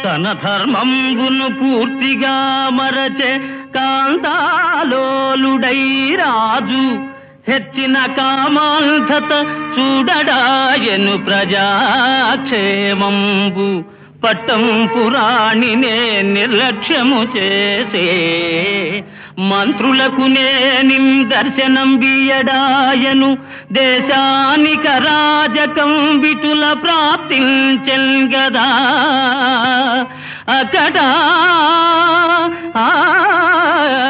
తన ధర్మంబును పూర్తిగా మరచే కాంతాలోలుడై రాజు హెచ్చిన కామాంధత చూడడాయను ప్రజాక్షేమంబు పట్టం పురాణినే నిర్లక్ష్యము చేసే మంత్రులకు నేనిం దర్శనం బియడాయను దేశానిక రాజకం బిటుల ప్రాప్తించెన్ గదా అకటా ఆ